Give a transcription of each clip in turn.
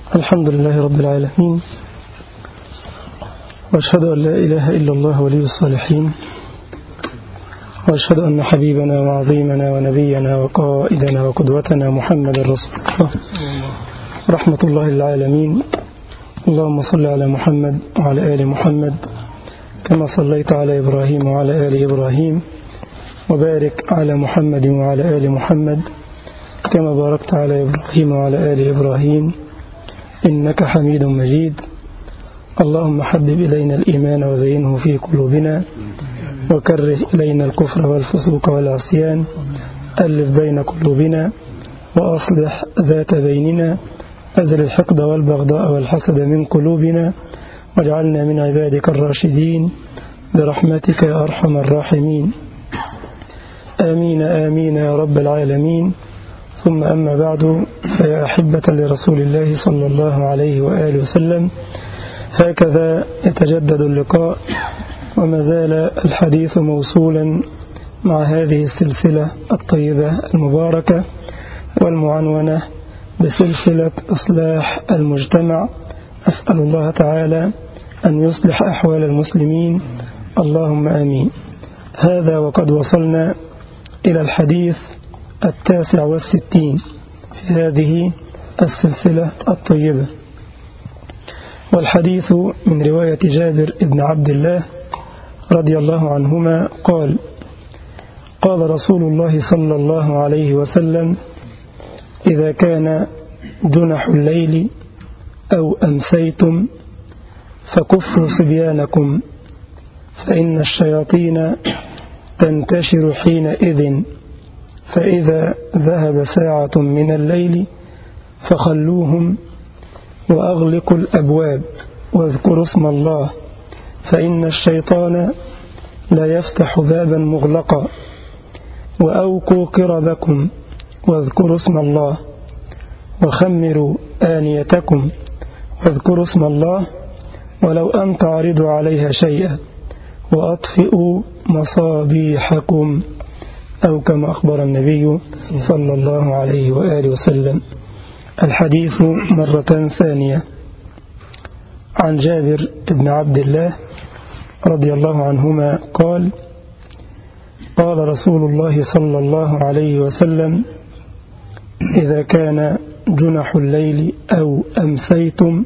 الحمد لله رب العالمين وأشهد أن لا إله إلا الله ولي الصالحين وأشهد أن حبيبنا وعظيمنا ونبينا وقائدنا وقدوتنا محمد رسول الله رحمة الله للعالمين اللهم صل على محمد وعلى آل محمد كما صليت على إبراهيم وعلى آل إبراهيم وبارك على محمد وعلى آل محمد كما باركت على إبراهيم وعلى آل إبراهيم إنك حميد مجيد اللهم حبب إلينا الإيمان وزينه في قلوبنا وكره إلينا الكفر والفسوق والعصيان ألف بين قلوبنا وأصلح ذات بيننا أزل الحقد والبغضاء والحسد من قلوبنا واجعلنا من عبادك الراشدين برحمتك يا أرحم الراحمين آمين آمين يا رب العالمين ثم أما بعد فيا أحبة لرسول الله صلى الله عليه وآله وسلم هكذا يتجدد اللقاء وما زال الحديث موصولا مع هذه السلسلة الطيبة المباركة والمعنونة بسلسلة إصلاح المجتمع أسأل الله تعالى أن يصلح أحوال المسلمين اللهم آمين هذا وقد وصلنا إلى الحديث التاسع والستين في هذه السلسلة الطيبة والحديث من رواية جابر بن عبد الله رضي الله عنهما قال قال رسول الله صلى الله عليه وسلم إذا كان جنح الليل أو أمسيتم فكفوا صبيانكم فإن الشياطين تنتشر حينئذ فإذا ذهب ساعة من الليل فخلوهم وأغلقوا الأبواب واذكروا اسم الله فإن الشيطان لا يفتح بابا مغلقا وأوقوا قربكم واذكروا اسم الله وخمروا آنيتكم واذكروا اسم الله ولو أن تعرضوا عليها شيئا وأطفئوا مصابيحكم أو كما أخبر النبي صلى الله عليه وآله وسلم الحديث مرة ثانية عن جابر بن عبد الله رضي الله عنهما قال قال رسول الله صلى الله عليه وسلم إذا كان جنح الليل أو أمسيتم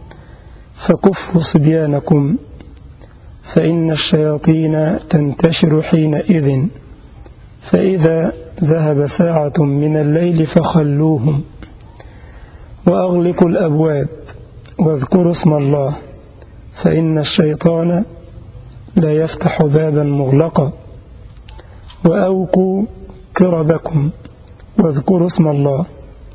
فكفوا صبيانكم فإن الشياطين تنتشر حينئذ فإذا ذهب ساعة من الليل فخلوهم وأغلقوا الأبواب واذكروا اسم الله فإن الشيطان لا يفتح بابا مغلقا وأوقوا كربكم واذكروا اسم الله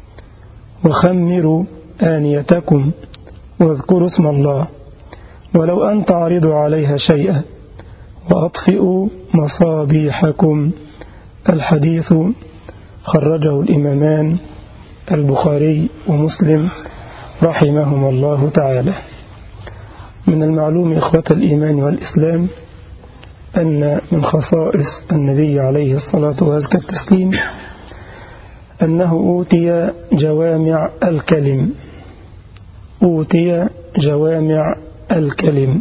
وخمروا آنيتكم واذكروا اسم الله ولو أن تعرضوا عليها شيئا وأطفئوا مصابيحكم الحديث خرجه الإمامان البخاري ومسلم رحمهما الله تعالى من المعلوم إخوة الإيمان والإسلام أن من خصائص النبي عليه الصلاة وأزكى التسليم أنه أوتي جوامع الكلم أوتي جوامع الكلم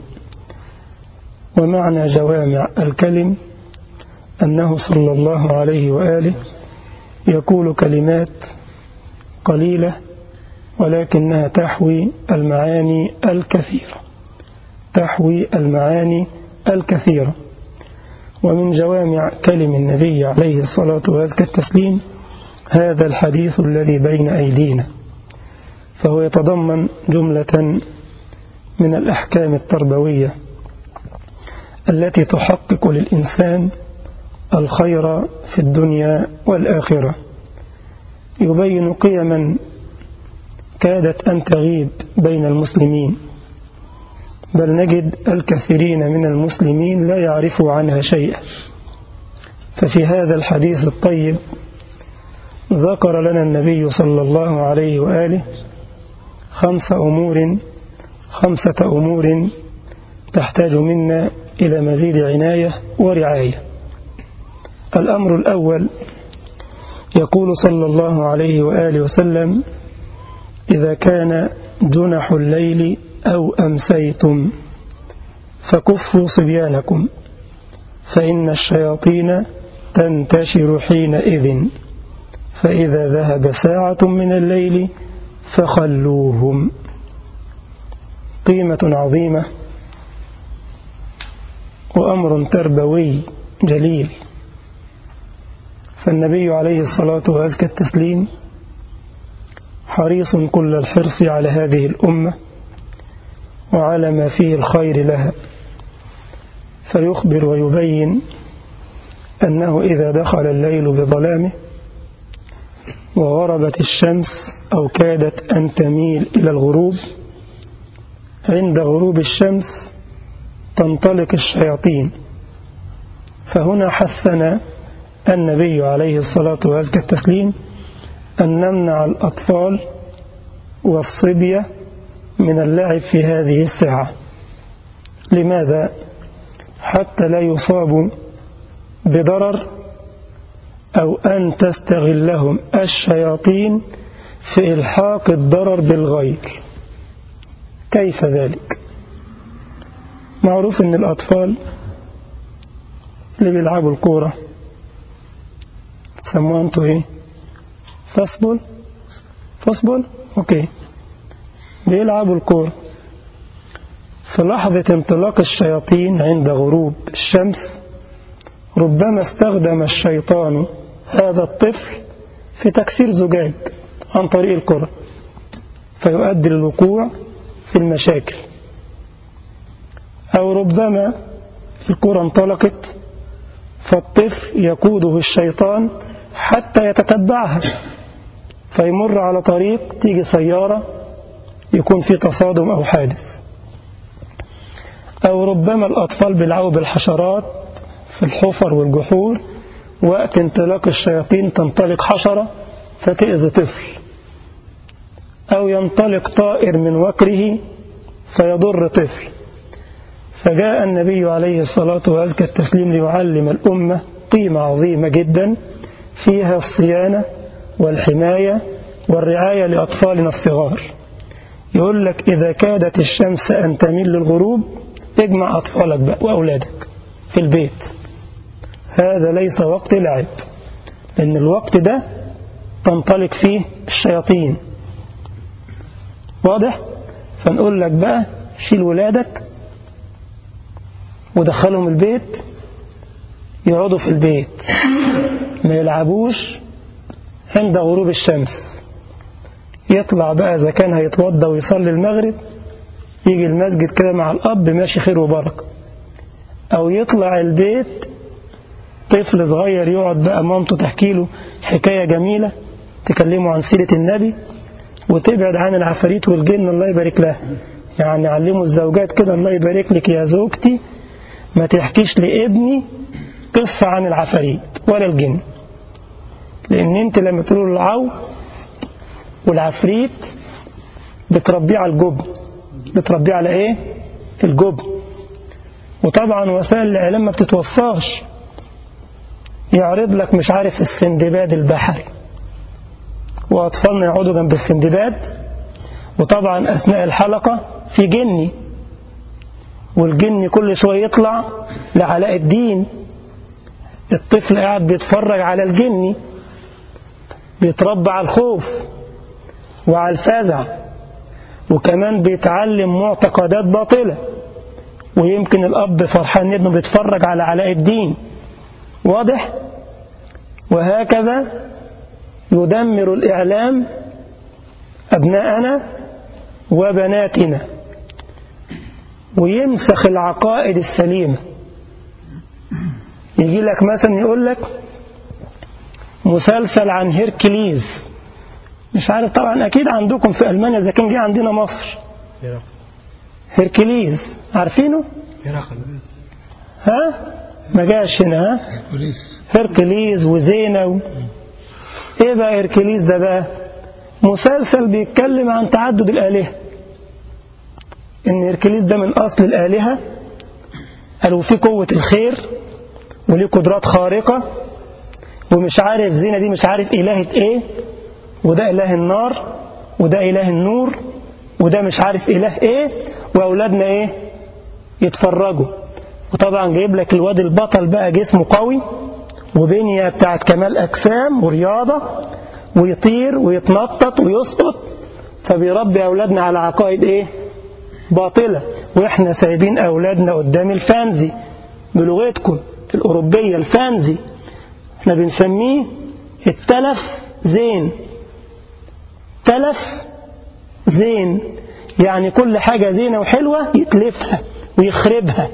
ومعنى جوامع الكلم أنه صلى الله عليه وآله يقول كلمات قليلة ولكنها تحوي المعاني الكثيرة تحوي المعاني الكثيرة ومن جوامع كلم النبي عليه الصلاة وأزكى التسليم هذا الحديث الذي بين أيدينا فهو يتضمن جملة من الأحكام التربوية التي تحقق للإنسان الخير في الدنيا والآخرة يبين قيما كادت أن تغيب بين المسلمين بل نجد الكثيرين من المسلمين لا يعرفوا عنها شيئا ففي هذا الحديث الطيب ذكر لنا النبي صلى الله عليه وآله خمس أمور خمسة أمور تحتاج منا إلى مزيد عناية ورعاية الأمر الأول يقول صلى الله عليه وآله وسلم إذا كان جنح الليل أو أمسيتم فكفوا صبيانكم فإن الشياطين تنتشر حينئذ فإذا ذهب ساعة من الليل فخلوهم قيمة عظيمة وأمر تربوي جليل فالنبي عليه الصلاة وأزكى التسليم حريص كل الحرص على هذه الأمة وعلى ما فيه الخير لها فيخبر ويبين أنه إذا دخل الليل بظلامه وغربت الشمس أو كادت أن تميل إلى الغروب عند غروب الشمس تنطلق الشياطين فهنا حثنا النبي عليه الصلاة وأزكى التسليم أن نمنع الأطفال والصبية من اللعب في هذه الساعة لماذا؟ حتى لا يصابوا بضرر أو أن تستغلهم الشياطين في إلحاق الضرر بالغير كيف ذلك؟ معروف أن الأطفال اللي بيلعبوا الكورة تسموها أنتوا إيه؟ فاسبول فاسبول أوكي بيلعبوا الكورة في لحظة انطلاق الشياطين عند غروب الشمس ربما استخدم الشيطان هذا الطفل في تكسير زجاج عن طريق الكرة فيؤدي للوقوع في المشاكل أو ربما الكرة انطلقت فالطفل يقوده الشيطان حتى يتتبعها فيمر على طريق تيجي سيارة يكون في تصادم أو حادث أو ربما الأطفال بيلعبوا بالحشرات في الحفر والجحور وقت انطلاق الشياطين تنطلق حشرة فتأذي طفل أو ينطلق طائر من وكره فيضر طفل فجاء النبي عليه الصلاة وأزكى التسليم ليعلم الأمة قيمة عظيمة جدا فيها الصيانة والحماية والرعاية لأطفالنا الصغار يقول لك إذا كادت الشمس أن تميل للغروب اجمع أطفالك بقى وأولادك في البيت هذا ليس وقت لعب لأن الوقت ده تنطلق فيه الشياطين واضح؟ فنقول لك بقى شيل ولادك ودخلهم البيت يقعدوا في البيت ما يلعبوش عند غروب الشمس يطلع بقى إذا كان هيتوضى ويصلي المغرب يجي المسجد كده مع الأب ماشي خير وبركة أو يطلع البيت طفل صغير يقعد بقى مامته تحكي له حكاية جميلة تكلمه عن سيرة النبي وتبعد عن العفاريت والجن الله يبارك لها يعني علموا الزوجات كده الله يبارك لك يا زوجتي ما تحكيش لابني قصة عن العفاريت ولا الجن لأن أنت لما تقول العو والعفريت بتربيه على الجبن بتربيه على إيه؟ الجبن وطبعا وسائل الإعلام ما بتتوصاش يعرض لك مش عارف السندباد البحري وأطفالنا يقعدوا جنب السندباد وطبعا أثناء الحلقة في جني والجن كل شوية يطلع لعلاء الدين الطفل قاعد بيتفرج على الجني بيتربى على الخوف وعلى الفزع وكمان بيتعلم معتقدات باطلة ويمكن الأب فرحان ابنه بيتفرج على علاء الدين واضح وهكذا يدمر الإعلام أبناءنا وبناتنا ويمسخ العقائد السليمة يجي لك مثلا يقول لك مسلسل عن هيركليز مش عارف طبعا أكيد عندكم في ألمانيا إذا كان جه عندنا مصر هيركليز عارفينه؟ ها؟ ما جاش هنا ها؟ هيركليز وزينة و... ايه بقى هيركليز ده بقى؟ مسلسل بيتكلم عن تعدد الآلهة إن هيركليز ده من أصل الآلهة قالوا فيه قوة الخير وليه قدرات خارقة ومش عارف زينة دي مش عارف إلهة إيه وده إله النار وده إله النور وده مش عارف إله إيه وأولادنا إيه يتفرجوا وطبعا جايب لك الواد البطل بقى جسمه قوي وبنية بتاعت كمال أجسام ورياضة ويطير ويتنطط ويسقط فبيربي أولادنا على عقائد إيه باطلة وإحنا سايبين أولادنا قدام الفانزي بلغتكم الأوروبية الفانزي احنا بنسميه التلف زين تلف زين يعني كل حاجة زينة وحلوة يتلفها ويخربها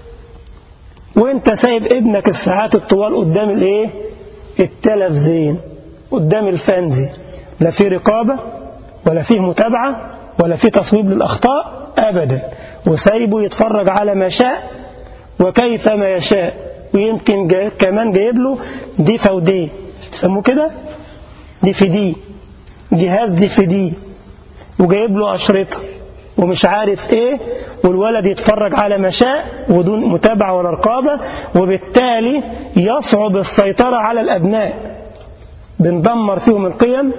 وانت سايب ابنك الساعات الطوال قدام الايه التلف زين قدام الفانزي لا في رقابة ولا فيه متابعة ولا فيه تصويب للأخطاء أبدا وسايبه يتفرج على ما شاء وكيف ما يشاء ويمكن جا كمان جايب له دي فودي بيسموه كده دي في دي جهاز دي في دي وجايب له أشرطة ومش عارف ايه والولد يتفرج على ما شاء ودون متابعة ولا رقابة وبالتالي يصعب السيطرة على الأبناء بندمر فيهم القيم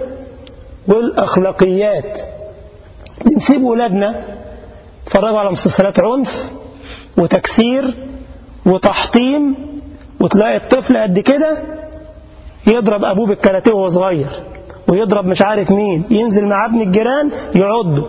والأخلاقيات بنسيب ولادنا يتفرجوا على مسلسلات عنف وتكسير وتحطيم وتلاقي الطفل قد كده يضرب أبوه بالكاراتيه وهو صغير ويضرب مش عارف مين ينزل مع ابن الجيران يعضه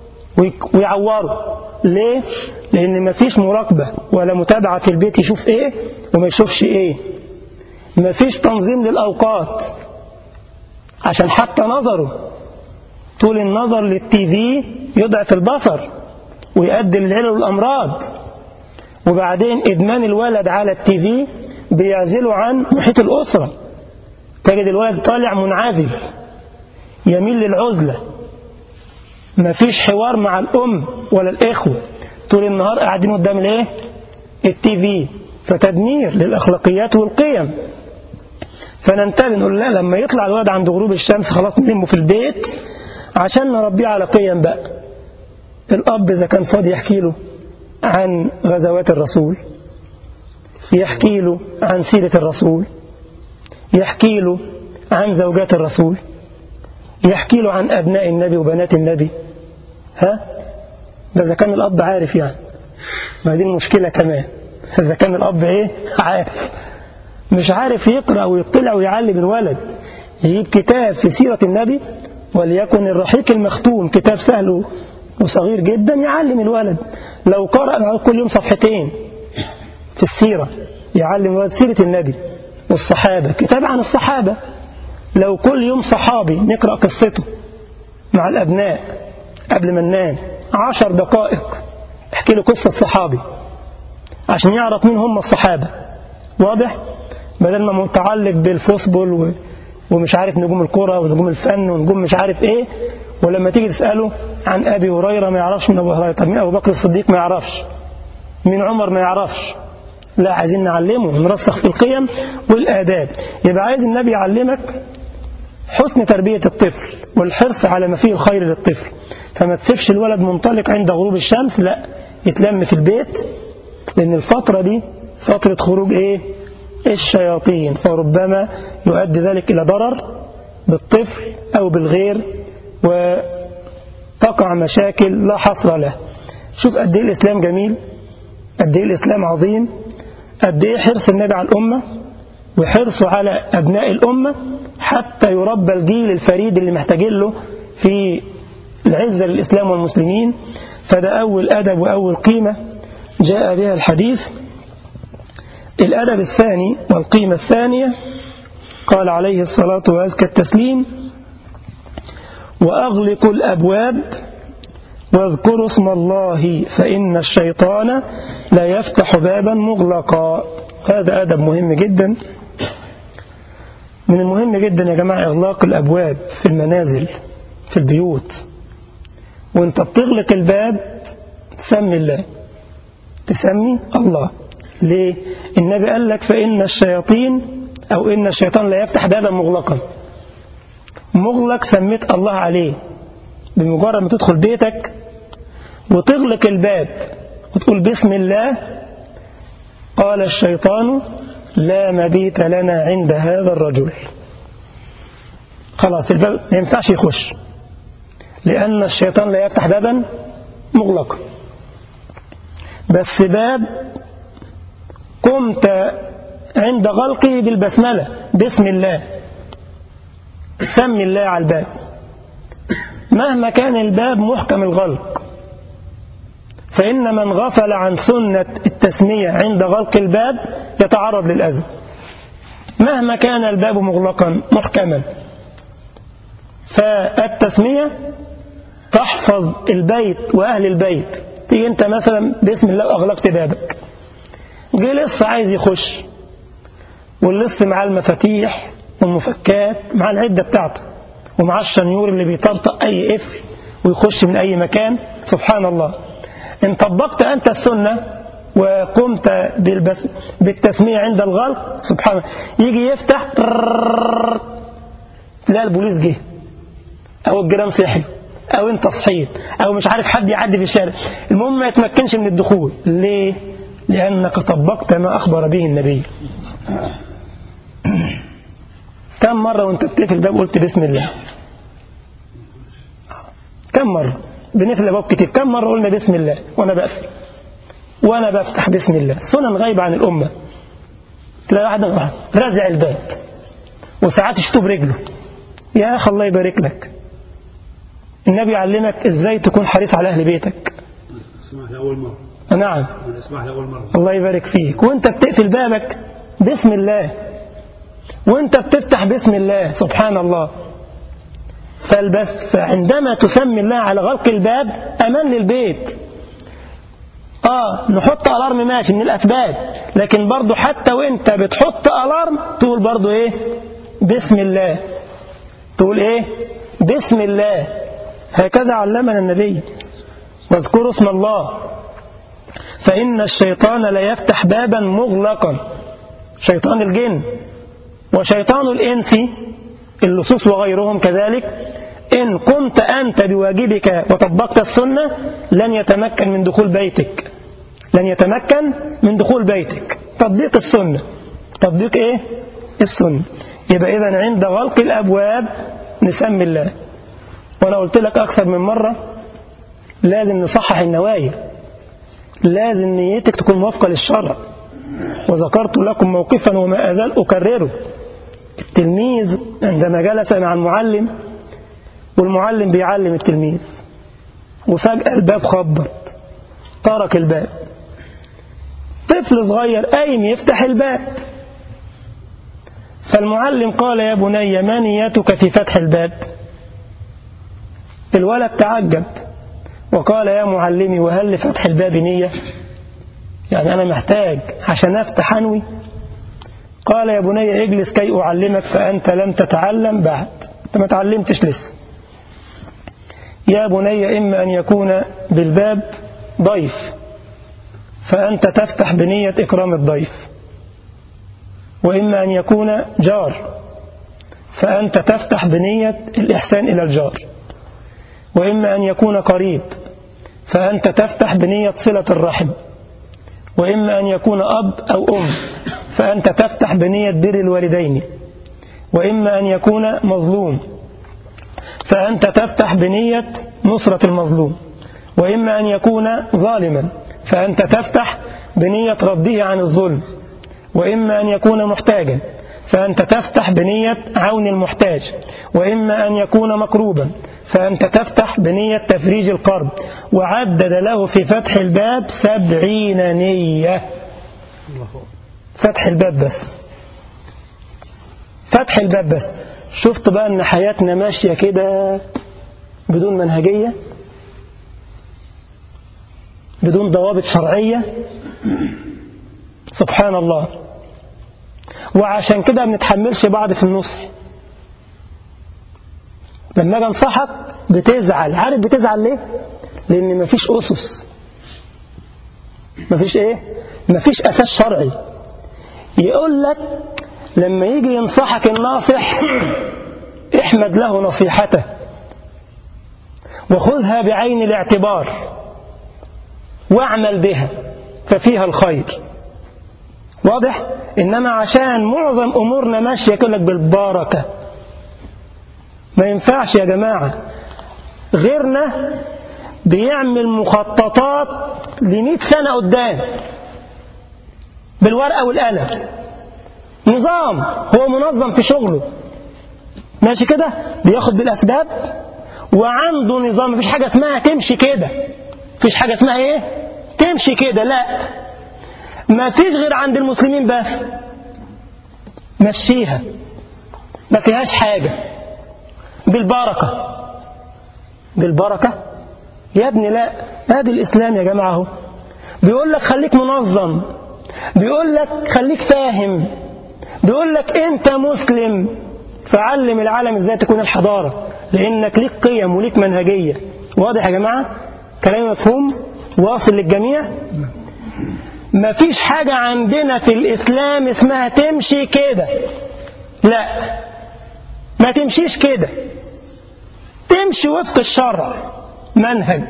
ويعوره ليه؟ لأن مفيش مراقبة ولا متابعة في البيت يشوف إيه وما يشوفش إيه مفيش تنظيم للأوقات عشان حتى نظره طول النظر للتي في يضعف البصر ويؤدي للعلل والأمراض وبعدين إدمان الولد على التي في بيعزله عن محيط الأسرة تجد الولد طالع منعزل يميل للعزلة مفيش حوار مع الأم ولا الإخوة طول النهار قاعدين قدام الايه التي في فتدمير للأخلاقيات والقيم فننتبه نقول لا لما يطلع الولد عند غروب الشمس خلاص نلمه في البيت عشان نربيه على قيم بقى الأب إذا كان فاضي يحكي له عن غزوات الرسول يحكي له عن سيرة الرسول يحكي له عن زوجات الرسول يحكي له عن أبناء النبي وبنات النبي ها ده إذا كان الأب عارف يعني ما دي المشكلة كمان إذا كان الأب إيه عارف مش عارف يقرأ ويطلع ويعلم الولد يجيب كتاب في سيرة النبي وليكن الرحيق المختوم كتاب سهل وصغير جدا يعلم الولد لو قرأ كل يوم صفحتين في السيرة يعلم الولد سيرة النبي والصحابة كتاب عن الصحابة لو كل يوم صحابي نقرأ قصته مع الأبناء قبل ما ننام عشر دقائق احكي له قصة صحابي عشان يعرف مين هم الصحابة واضح بدل ما متعلق بالفوسبول و... ومش عارف نجوم الكرة ونجوم الفن ونجوم مش عارف ايه ولما تيجي تسأله عن أبي هريرة ما يعرفش من أبو هريرة طب مين أبو بكر الصديق ما يعرفش مين عمر ما يعرفش لا عايزين نعلمه نرسخ في القيم والآداب يبقى عايز النبي يعلمك حسن تربية الطفل والحرص على ما فيه الخير للطفل فما تسيبش الولد منطلق عند غروب الشمس لا يتلم في البيت لأن الفترة دي فترة خروج إيه الشياطين فربما يؤدي ذلك إلى ضرر بالطفل أو بالغير وتقع مشاكل لا حصر له شوف قد إيه الإسلام جميل قد إيه الإسلام عظيم قد إيه حرص النبي على الأمة وحرصه على أبناء الأمة حتى يربى الجيل الفريد اللي محتاجين له في العزة للإسلام والمسلمين فده أول أدب وأول قيمة جاء بها الحديث الأدب الثاني والقيمة الثانية قال عليه الصلاة وأزكى التسليم وأغلقوا الأبواب واذكروا اسم الله فإن الشيطان لا يفتح بابا مغلقا هذا أدب مهم جدا من المهم جدا يا جماعة إغلاق الأبواب في المنازل في البيوت وانت بتغلق الباب تسمي الله تسمي الله ليه النبي قال لك فإن الشياطين أو إن الشيطان لا يفتح بابا مغلقا مغلق سميت الله عليه بمجرد ما تدخل بيتك وتغلق الباب وتقول بسم الله قال الشيطان لا مبيت لنا عند هذا الرجل خلاص الباب ما ينفعش يخش لأن الشيطان لا يفتح بابا مغلقا بس باب قمت عند غلقه بالبسملة بسم الله سمي الله على الباب مهما كان الباب محكم الغلق فإن من غفل عن سنة التسمية عند غلق الباب يتعرض للأذى مهما كان الباب مغلقا محكما فالتسمية تحفظ البيت وأهل البيت تيجي أنت مثلا بسم الله أغلقت بابك جه لسه عايز يخش واللص معاه المفاتيح والمفكات مع العدة بتاعته ومع الشنيور اللي بيطرطق أي قفل ويخش من أي مكان سبحان الله إن طبقت أنت السنة وقمت بالبس بالتسمية عند الغلق سبحان الله يجي يفتح تلاقي البوليس جه أو الجيران صحي أو أنت صحيت أو مش عارف حد يعدي في الشارع المهم ما يتمكنش من الدخول ليه؟ لأنك طبقت ما أخبر به النبي كم مرة وانت بتقفل الباب قلت بسم الله كم مرة بنقفل الباب كتير كم مرة قلنا بسم الله وانا بقفل وانا بفتح بسم الله سنن غايبة عن الأمة تلاقي واحد رازع الباب وساعات يشطب رجله يا أخي الله يبارك لك النبي يعلمك ازاي تكون حريص على أهل بيتك اسمح لأول مرة نعم اسمح لأول مرة الله يبارك فيك وانت بتقفل بابك بسم الله وانت بتفتح بسم الله سبحان الله فالبس فعندما تسمي الله على غلق الباب أمان للبيت آه نحط ألارم ماشي من الأسباب لكن برضو حتى وانت بتحط ألارم تقول برضو إيه بسم الله تقول إيه بسم الله هكذا علمنا النبي واذكروا اسم الله فإن الشيطان لا يفتح بابا مغلقا شيطان الجن وشيطان الإنس اللصوص وغيرهم كذلك إن قمت أنت بواجبك وطبقت السنة لن يتمكن من دخول بيتك لن يتمكن من دخول بيتك تطبيق السنة تطبيق إيه؟ السنة يبقى إذا عند غلق الأبواب نسمي الله وأنا قلت لك أكثر من مرة لازم نصحح النوايا لازم نيتك تكون موافقة للشرع وذكرت لكم موقفا وما أزال أكرره التلميذ عندما جلس مع المعلم والمعلم بيعلم التلميذ وفجأة الباب خبط ترك الباب طفل صغير قايم يفتح الباب فالمعلم قال يا بني ما نيتك في فتح الباب الولد تعجب وقال يا معلمي وهل لفتح الباب نية يعني أنا محتاج عشان أفتح أنوي قال يا بني اجلس كي أعلمك فأنت لم تتعلم بعد أنت ما تعلمتش لسه يا بني إما أن يكون بالباب ضيف فأنت تفتح بنية إكرام الضيف وإما أن يكون جار فأنت تفتح بنية الإحسان إلى الجار وإما أن يكون قريب فأنت تفتح بنية صلة الرحم وإما أن يكون أب أو أم فأنت تفتح بنية بر الوالدين وإما أن يكون مظلوم فأنت تفتح بنية نصرة المظلوم وإما أن يكون ظالما فأنت تفتح بنية رده عن الظلم وإما أن يكون محتاجا فأنت تفتح بنية عون المحتاج وإما أن يكون مكروبا فأنت تفتح بنية تفريج القرب وعدد له في فتح الباب سبعين نية فتح الباب بس فتح الباب بس شفت بقى ان حياتنا ماشية كده بدون منهجية بدون ضوابط شرعية سبحان الله وعشان كده ما بنتحملش بعض في النصح لما اجي انصحك بتزعل عارف بتزعل ليه لان مفيش اسس مفيش ايه مفيش اساس شرعي يقول لك لما يجي ينصحك الناصح احمد له نصيحته وخذها بعين الاعتبار واعمل بها ففيها الخير واضح انما عشان معظم امورنا ماشيه يقول لك بالبركه ما ينفعش يا جماعه غيرنا بيعمل مخططات لمئة سنة قدام بالورقة والقلم نظام هو منظم في شغله ماشي كده بياخد بالأسباب وعنده نظام مفيش حاجة اسمها تمشي كده مفيش حاجة اسمها ايه تمشي كده لا ما فيش غير عند المسلمين بس مشيها ما فيهاش حاجة بالبركة بالبركة يا ابني لا ادي الإسلام يا جماعة اهو بيقول لك خليك منظم بيقول لك خليك فاهم بيقول لك انت مسلم فعلم العالم ازاي تكون الحضارة لانك ليك قيم وليك منهجية واضح يا جماعة كلام مفهوم واصل للجميع مفيش حاجة عندنا في الإسلام اسمها تمشي كده لا ما تمشيش كده تمشي وفق الشرع منهج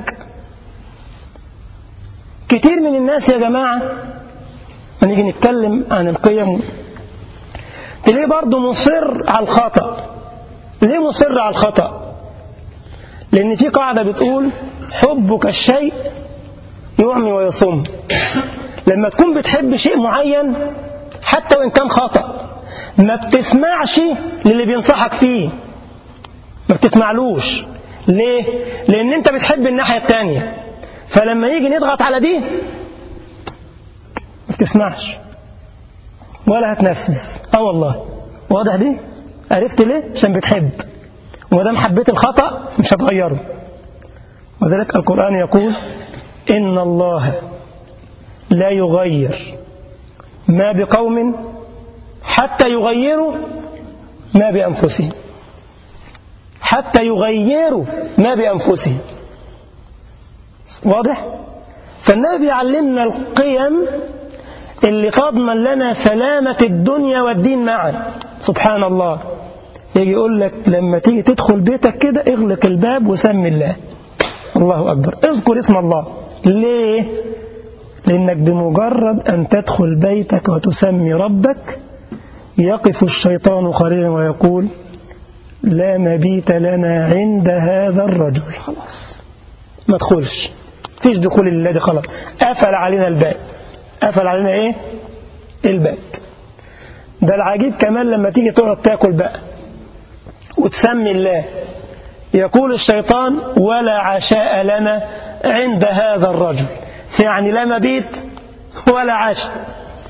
كتير من الناس يا جماعة هنيجي نتكلم عن القيم تلاقيه برضه مصر على الخطأ ليه مصر على الخطأ لأن في قاعدة بتقول حبك الشيء يعمي ويصم لما تكون بتحب شيء معين حتى وإن كان خطأ ما بتسمعش للي بينصحك فيه ما بتسمعلوش ليه؟ لأن أنت بتحب الناحية التانية فلما يجي نضغط على دي ما بتسمعش ولا هتنفذ اه والله واضح دي عرفت ليه عشان بتحب وما دام حبيت الخطا مش هتغيره وذلك القران يقول ان الله لا يغير ما بقوم حتى يغيروا ما بانفسهم حتى يغيروا ما بانفسهم واضح فالنبي علمنا القيم اللي تضمن لنا سلامة الدنيا والدين معا سبحان الله يجي يقول لك لما تيجي تدخل بيتك كده اغلق الباب وسمي الله الله أكبر اذكر اسم الله ليه لأنك بمجرد أن تدخل بيتك وتسمي ربك يقف الشيطان قليلا ويقول لا مبيت لنا عند هذا الرجل خلاص ما تدخلش فيش دخول لله دي خلاص قفل علينا الباب قفل علينا ايه الباب ده العجيب كمان لما تيجي تقعد تاكل بقى وتسمي الله يقول الشيطان ولا عشاء لنا عند هذا الرجل يعني لا مبيت ولا عشاء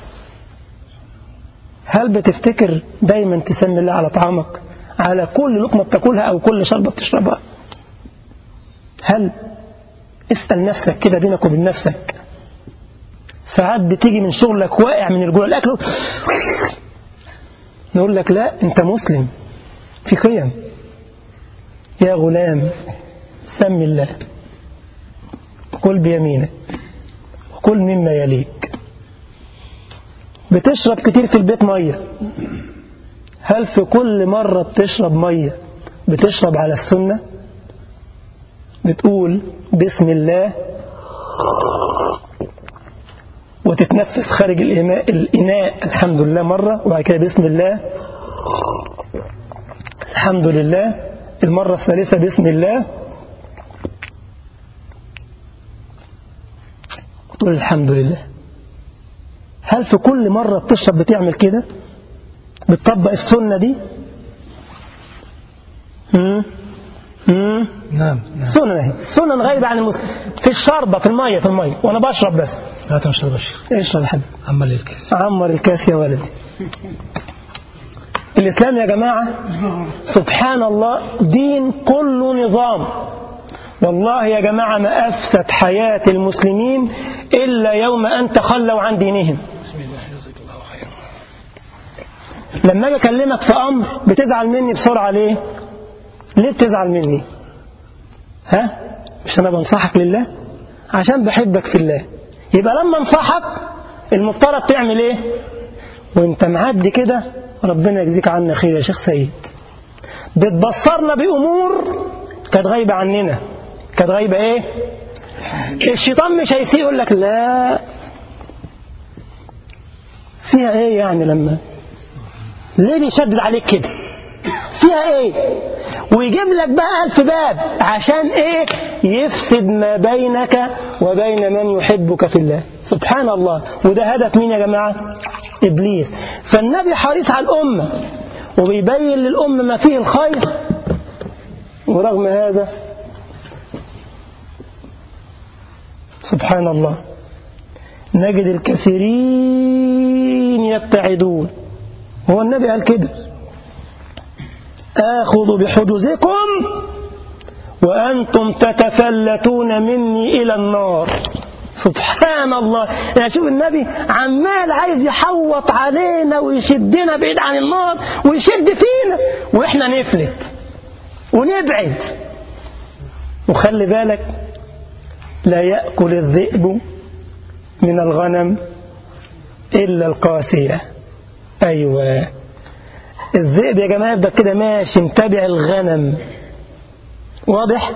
هل بتفتكر دايما تسمي الله على طعامك على كل لقمة بتاكلها أو كل شربة بتشربها هل اسأل نفسك كده بينك وبين نفسك ساعات بتيجي من شغلك واقع من الجوع الأكل نقول لك لا أنت مسلم في قيم يا غلام سم الله كل بيمينك وكل مما يليك بتشرب كتير في البيت مية هل في كل مرة بتشرب مية بتشرب على السنة بتقول بسم الله وتتنفس خارج الإناء, الإناء الحمد لله مرة وبعد كده بسم الله الحمد لله المرة الثالثة بسم الله وتقول الحمد لله هل في كل مرة بتشرب بتعمل كده بتطبق السنة دي مم؟ مم؟ نعم نعم سنن اهي سنن غايبة عن المسلم في الشربة في المية في المية وأنا بشرب بس لا تشرب الشيخ اشرب يا حبيبي عمل لي الكاس عمر الكاس يا ولدي الإسلام يا جماعة سبحان الله دين كله نظام والله يا جماعة ما أفسد حياة المسلمين إلا يوم أن تخلوا عن دينهم بسم الله جزاك الله خيرا لما أجي أكلمك في أمر بتزعل مني بسرعة ليه؟ ليه بتزعل مني؟ ها؟ مش أنا بنصحك لله؟ عشان بحبك في الله يبقى لما انصحك المفترض تعمل إيه؟ وأنت معدي كده ربنا يجزيك عنا خير يا شيخ سيد بتبصرنا بأمور كانت غايبة عننا كانت غايبة إيه؟ الشيطان مش هيسيء يقول لك لا فيها إيه يعني لما ليه بيشدد عليك كده فيها ايه ويجيب لك بقى ألف باب عشان إيه يفسد ما بينك وبين من يحبك في الله سبحان الله وده هدف مين يا جماعة إبليس فالنبي حريص على الأمة وبيبين للأمة ما فيه الخير ورغم هذا سبحان الله نجد الكثيرين يبتعدون هو النبي قال كده آخذ بحجزكم وأنتم تتفلتون مني إلى النار سبحان الله يعني شوف النبي عمال عايز يحوط علينا ويشدنا بعيد عن النار ويشد فينا وإحنا نفلت ونبعد وخلي بالك لا يأكل الذئب من الغنم إلا القاسية أيوة الذئب يا جماعة يبدأ كده ماشي متابع الغنم واضح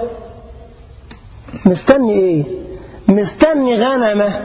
مستني ايه مستني غنمة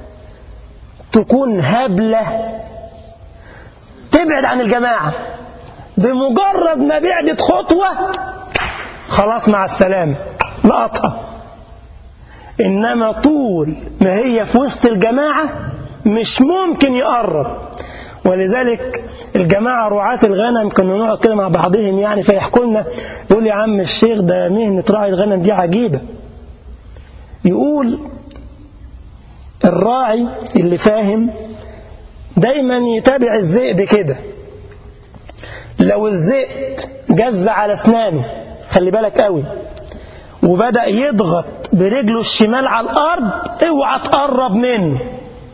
تكون هبلة تبعد عن الجماعة بمجرد ما بعدت خطوة خلاص مع السلامة لقطها إنما طول ما هي في وسط الجماعة مش ممكن يقرب ولذلك الجماعة رعاة الغنم كانوا نقعد كده مع بعضهم يعني فيحكوا لنا يقول يا عم الشيخ ده مهنة راعي الغنم دي عجيبة يقول الراعي اللي فاهم دايما يتابع الذئب كده لو الذئب جز على اسنانه خلي بالك قوي وبدأ يضغط برجله الشمال على الأرض اوعى تقرب منه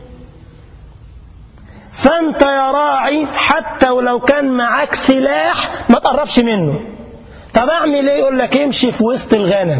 فأنت يا راعي حتى ولو كان معاك سلاح ما تقربش منه طب أعمل إيه يقول لك امشي في وسط الغنم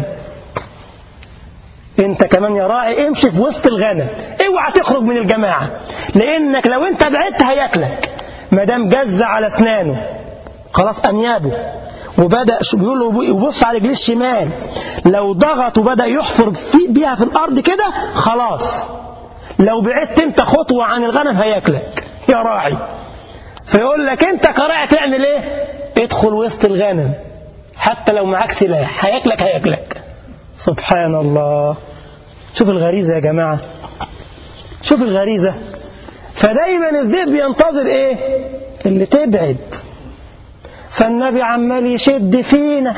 انت كمان يا راعي امشي في وسط الغنم اوعى تخرج من الجماعة لانك لو انت بعدت هياكلك ما دام جز على اسنانه خلاص انيابه وبدا بيقول له يبص على رجليه الشمال لو ضغط وبدا يحفر في بيها في الارض كده خلاص لو بعدت انت خطوه عن الغنم هياكلك يا راعي فيقول لك انت كراعي تعمل ايه ادخل وسط الغنم حتى لو معاك سلاح هياكلك هياكلك سبحان الله شوف الغريزة يا جماعة شوف الغريزة فدايما الذئب ينتظر ايه اللي تبعد فالنبي عمال يشد فينا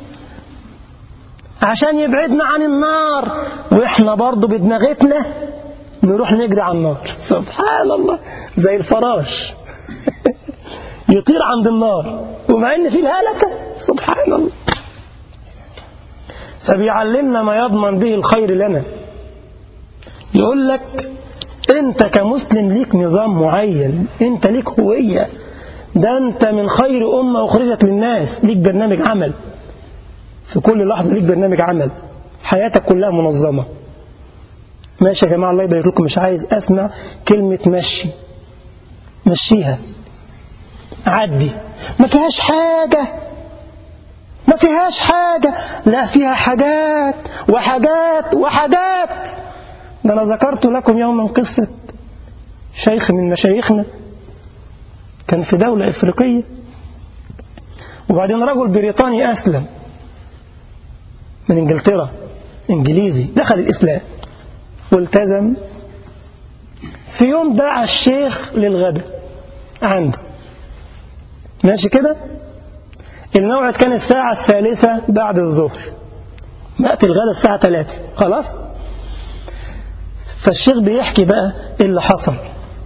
عشان يبعدنا عن النار واحنا برضو بدماغتنا نروح نجري على النار سبحان الله زي الفراش يطير عند النار ومع ان في الهلكة سبحان الله فبيعلمنا ما يضمن به الخير لنا يقول لك انت كمسلم ليك نظام معين انت ليك هوية ده انت من خير أمة أخرجت للناس ليك برنامج عمل في كل لحظة ليك برنامج عمل حياتك كلها منظمة ماشي يا جماعة الله يبارك لكم مش عايز أسمع كلمة مشي مشيها عدي ما فيهاش حاجة ما فيهاش حاجة لا فيها حاجات وحاجات وحاجات ده أنا ذكرت لكم يوما قصة شيخ من مشايخنا كان في دولة إفريقية وبعدين رجل بريطاني أسلم من إنجلترا إنجليزي دخل الإسلام والتزم في يوم دعا الشيخ للغداء عنده ماشي كده الموعد كان الساعة الثالثة بعد الظهر وقت الغداء الساعة ثلاثة خلاص فالشيخ بيحكي بقى ايه اللي حصل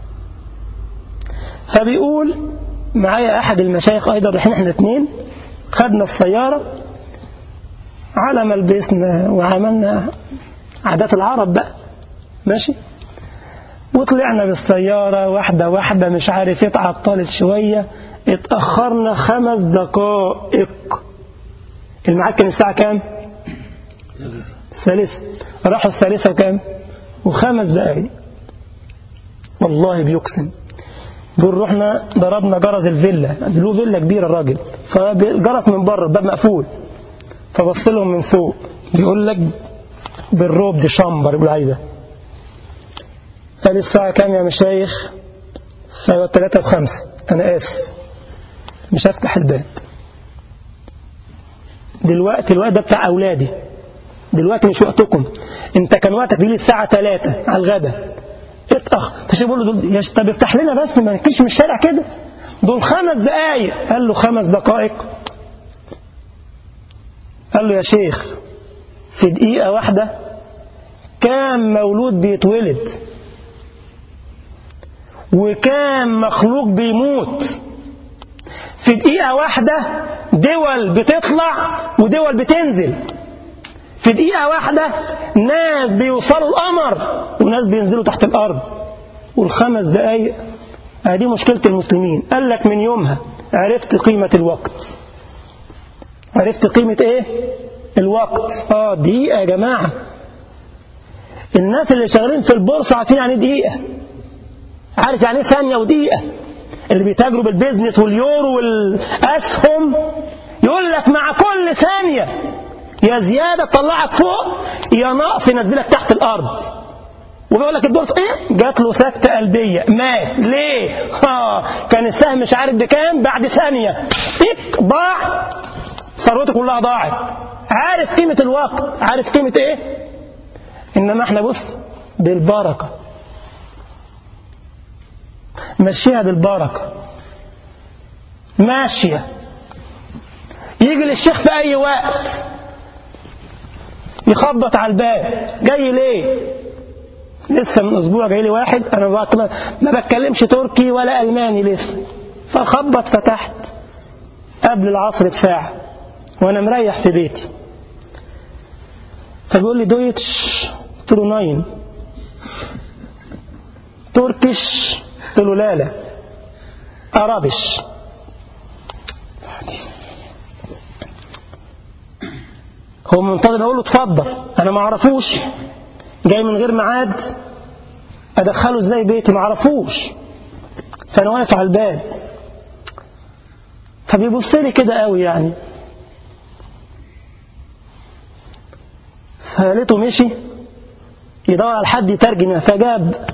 فبيقول معايا أحد المشايخ أيضا رايحين احنا اتنين خدنا السيارة على ما لبسنا وعملنا عادات العرب بقى ماشي وطلعنا بالسيارة واحدة واحدة مش عارف ايه اتعطلت شوية اتأخرنا خمس دقائق الميعاد كان الساعة كام؟ الثالثة راحوا الثالثة وكام؟ وخمس دقائق والله بيقسم بيقول رحنا ضربنا جرس الفيلا له فيلا كبيرة الراجل فالجرس من بره الباب مقفول فبص لهم من فوق بيقول لك بالروب دي شمبر يقول عليه ده قال الساعة كام يا مشايخ الساعة 3 وخمسة أنا آسف مش هفتح الباب دلوقتي الوقت ده بتاع أولادي دلوقتي مش وقتكم انت كان وقتك دي الساعة 3 على الغدا اتأخ فشي بيقول له دول يا ش- طب افتح لنا بس ما نكش من الشارع كده دول خمس دقايق قال له خمس دقائق قال له يا شيخ في دقيقة واحدة كام مولود بيتولد وكام مخلوق بيموت في دقيقة واحدة دول بتطلع ودول بتنزل في دقيقة واحدة ناس بيوصلوا القمر وناس بينزلوا تحت الأرض والخمس دقايق هذه مشكلة المسلمين قال لك من يومها عرفت قيمة الوقت عرفت قيمة ايه الوقت اه دقيقة يا جماعة الناس اللي شغالين في البورصة عارفين يعني إيه دقيقة عارف يعني ايه ثانية ودقيقة اللي بيتاجروا بالبيزنس واليورو والأسهم يقول لك مع كل ثانية يا زيادة تطلعك فوق يا نقص ينزلك تحت الأرض وبيقول لك البورصة ايه جات له سكتة قلبية مات ليه ها كان السهم مش عارف بكام بعد ثانية تك ضاع ثروته كلها ضاعت عارف قيمة الوقت عارف قيمة ايه انما احنا بص بالبركة مشيها بالبركة ماشية يجي للشيخ في أي وقت يخبط على الباب جاي ليه لسه من أسبوع جاي لي واحد أنا بقى ما ما بتكلمش تركي ولا ألماني لسه فخبط فتحت قبل العصر بساعة وأنا مريح في بيتي فبيقول لي دويتش قلت له ناين تركش قلت له لا لا أرابش هو منتظر اقول له اتفضل انا ما اعرفوش جاي من غير ميعاد ادخله ازاي بيتي ما اعرفوش فانا واقف على الباب فبيبص لي كده قوي يعني فلقيته مشي يدور على حد يترجم فجاب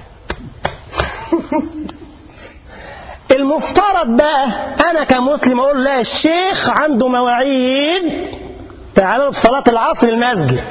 المفترض بقى انا كمسلم اقول لا الشيخ عنده مواعيد تعالوا في صلاة العصر المسجد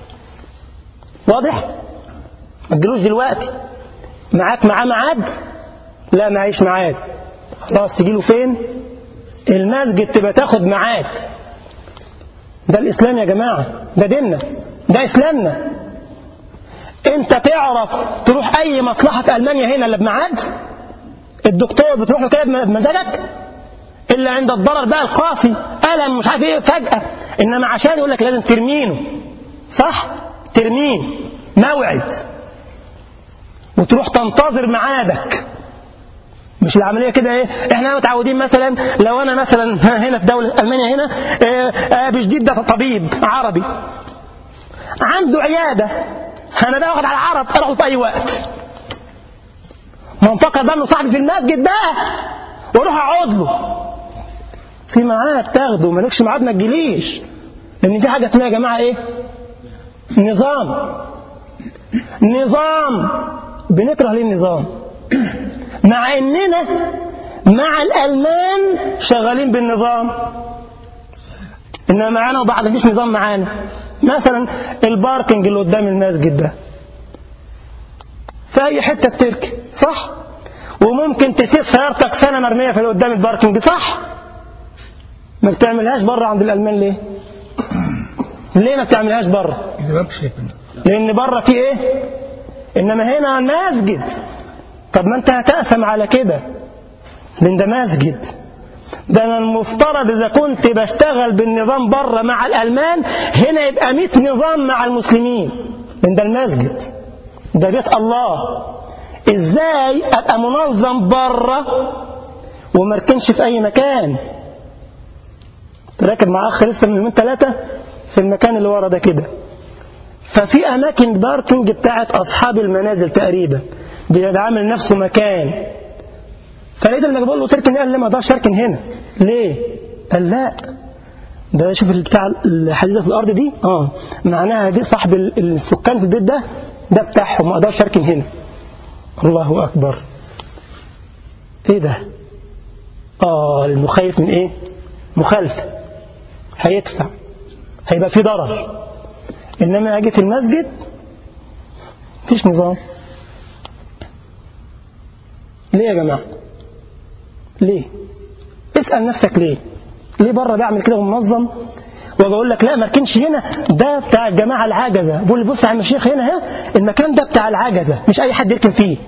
واضح ما تجيلوش دلوقتي معاك معاه ميعاد لا معيش ميعاد خلاص تجيله فين المسجد تبقى تاخد ميعاد ده الاسلام يا جماعه ده ديننا ده اسلامنا انت تعرف تروح اي مصلحه في المانيا هنا الا بميعاد الدكتور بتروح له كده بمزاجك الا عند الضرر بقى القاسي الم مش عارف ايه فجاه انما عشان يقول لك لازم ترمينه صح ترمين موعد وتروح تنتظر ميعادك مش العملية كده ايه احنا متعودين مثلا لو انا مثلا هنا في دولة المانيا هنا اه اه بجديد ده طبيب عربي عنده عيادة انا بقى واخد على العرب اروح في اي وقت ما مفكر بقى انه صاحبي في المسجد بقى واروح اقعد له في ميعاد تاخده مالكش ميعاد ما تجيليش لان في حاجه اسمها يا جماعه ايه نظام نظام بنكره ليه النظام مع اننا مع الالمان شغالين بالنظام انما معانا وبعض مفيش نظام معانا مثلا الباركنج اللي قدام المسجد ده في اي حته بتركن صح وممكن تسيب سيارتك سنه مرميه في قدام الباركنج صح ما بتعملهاش بره عند الالمان ليه ليه ما بتعملهاش بره إذا ما بشيكنا لان بره في ايه انما هنا مسجد طب ما انت هتقسم على كده لان ده مسجد ده انا المفترض اذا كنت بشتغل بالنظام بره مع الالمان هنا يبقى 100 نظام مع المسلمين لان ده المسجد ده بيت الله ازاي ابقى منظم بره ومركنش في اي مكان راكب مع اخ لسه من يومين ثلاثه في المكان اللي ورا ده كده ففي اماكن باركنج بتاعت اصحاب المنازل تقريبا بيبقى عامل نفسه مكان فلقيت لما بقول له تركن قال لي ما اقدرش اركن هنا ليه قال لا ده شوف بتاع الحديده في الارض دي اه معناها دي صاحب ال- السكان في البيت ده ده بتاعهم ما اقدرش اركن هنا الله اكبر ايه ده اه لانه خايف من ايه مخالفه هيدفع هيبقى في ضرر إنما أجي في المسجد مفيش نظام ليه يا جماعة ليه اسأل نفسك ليه ليه بره بعمل كده ومنظم واجي اقول لك لا ما اركنش هنا ده بتاع الجماعه العجزه بقول لي بص يا عم الشيخ هنا ها المكان ده بتاع العجزه مش اي حد يركن فيه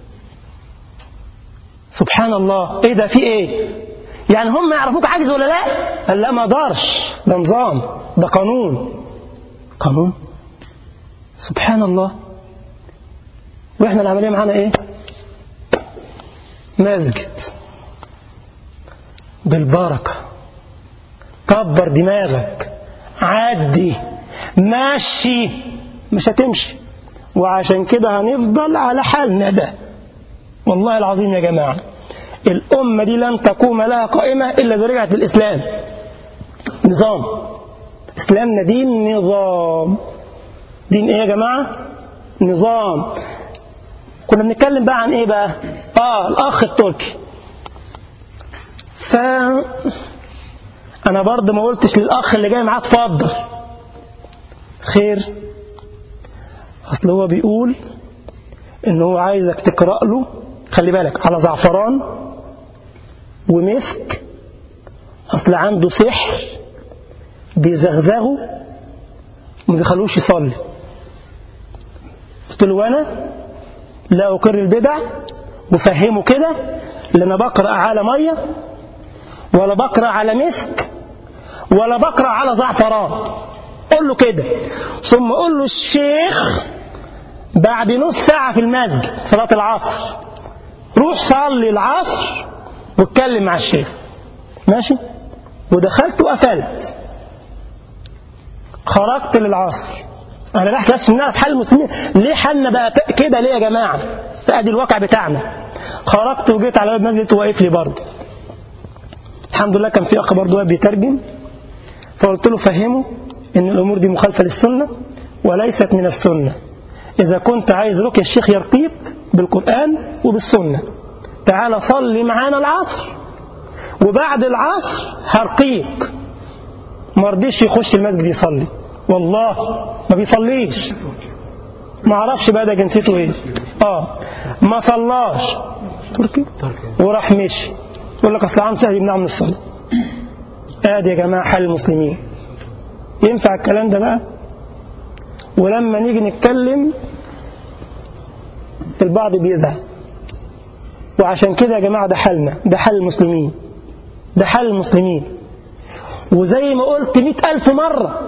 سبحان الله ايه ده في ايه يعني هم يعرفوك عاجز ولا لا قال لا ما اقدرش ده نظام ده قانون قانون سبحان الله واحنا العمليه معانا ايه مسجد بالبركه كبر دماغك عدي ماشي مش هتمشي وعشان كده هنفضل على حالنا ده والله العظيم يا جماعة الأمة دي لن تقوم لها قائمة إلا إذا رجعت للإسلام نظام إسلامنا دين نظام دين إيه يا جماعة نظام كنا بنتكلم بقى عن إيه بقى آه الأخ التركي ف انا برضه ما قلتش للاخ اللي جاي معاه اتفضل خير اصل هو بيقول ان هو عايزك تقرا له خلي بالك على زعفران ومسك اصل عنده سحر بيزغزغه وما بيخلوش يصلي قلت له وانا لا اقر البدع وفهمه كده اللي انا بقرا على ميه ولا بقرا على مسك ولا بقرا على زعفران قول له كده ثم قول له الشيخ بعد نص ساعة في المسجد صلاة العصر روح صلي العصر واتكلم مع الشيخ ماشي ودخلت وقفلت خرجت للعصر انا بحكي بس عشان نعرف حال المسلمين ليه حالنا بقى كده ليه يا جماعه ده ادي الواقع بتاعنا خرجت وجيت على باب المسجد واقف لي برضه الحمد لله كان في اخ برضه واقف بيترجم فقلت له فهمه ان الامور دي مخالفه للسنه وليست من السنه اذا كنت عايز رقي الشيخ يرقيك بالقران وبالسنه تعال صلي معانا العصر وبعد العصر هرقيك ما رضيش يخش المسجد يصلي والله ما بيصليش ما اعرفش بقى ده جنسيته ايه اه ما صلاش تركي وراح مشي يقول لك اصل عم سهل يمنعه من الصلاه ادي يا جماعه حال المسلمين ينفع الكلام ده بقى ولما نيجي نتكلم البعض بيزعل وعشان كده يا جماعه ده حالنا ده حال المسلمين ده حال المسلمين وزي ما قلت مئة ألف مرة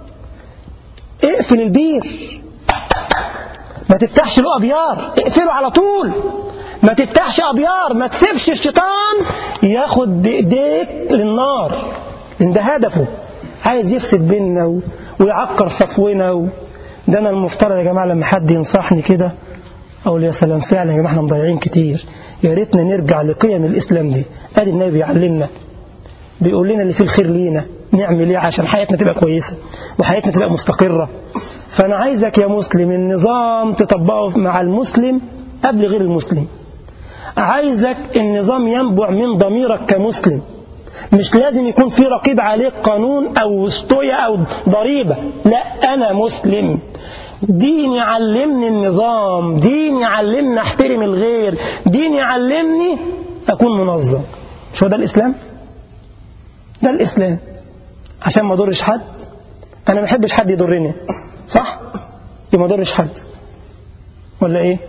اقفل البير ما تفتحش له أبيار اقفله على طول ما تفتحش أبيار ما تسيبش الشيطان ياخد بإيديك للنار لأن ده هدفه عايز يفسد بيننا و... ويعكر صفونا و... ده أنا المفترض يا جماعة لما حد ينصحني كده أقول يا سلام فعلا يا جماعة احنا مضيعين كتير يا ريتنا نرجع لقيم الإسلام دي أدي النبي بيعلمنا بيقول لنا اللي فيه الخير لينا نعمل ايه عشان حياتنا تبقى كويسة وحياتنا تبقى مستقرة فأنا عايزك يا مسلم النظام تطبقه مع المسلم قبل غير المسلم عايزك النظام ينبع من ضميرك كمسلم مش لازم يكون في رقيب عليك قانون أو وسطية أو ضريبة لا أنا مسلم دين يعلمني النظام دين يعلمني احترم الغير دين يعلمني أكون منظم مش هو ده الإسلام ده الإسلام عشان ما اضرش حد أنا ما بحبش حد يضرني صح يبقى ما اضرش حد ولا إيه